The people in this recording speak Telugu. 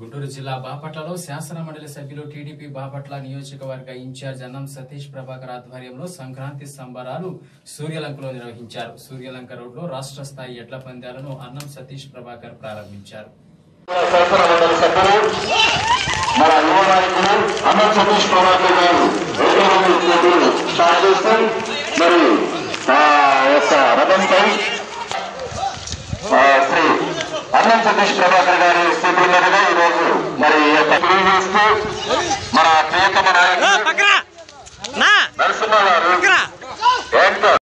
గుంటూరు జిల్లా బాపట్లలో శాసన మండలి సభ్యులు టీడీపీ బాపట్ల నియోజకవర్గ ఇన్ఛార్జ్ అన్నం సతీష్ ప్రభాకర్ ఆధ్వర్యంలో సంక్రాంతి సంబరాలు సూర్యలంకలో నిర్వహించారు సూర్యలంక రోడ్లో రాష్ట్ర స్థాయి ఎడ్ల పందాలను అన్నం సతీష్ ప్రభాకర్ ప్రారంభించారు శాసన మండలి సభ్యులు మన యువ నాయకులు అన్నం సతీష్ ప్రభాకర్ గారు రెండో రోజు పోటీలు స్టార్ట్ చేస్తూ మరి ఆ యొక్క రథంపై ఆ, శ్రీ అన్నం సతీష్ ప్రభాకర్ గారి స్థితి మీదుగా ఈ రోజు మరి ఈ యొక్క తెలియజేస్తూ మన ప్రియతమ నాయకులు పక్కన నా నరసింహ గారు పక్కన యాంకర్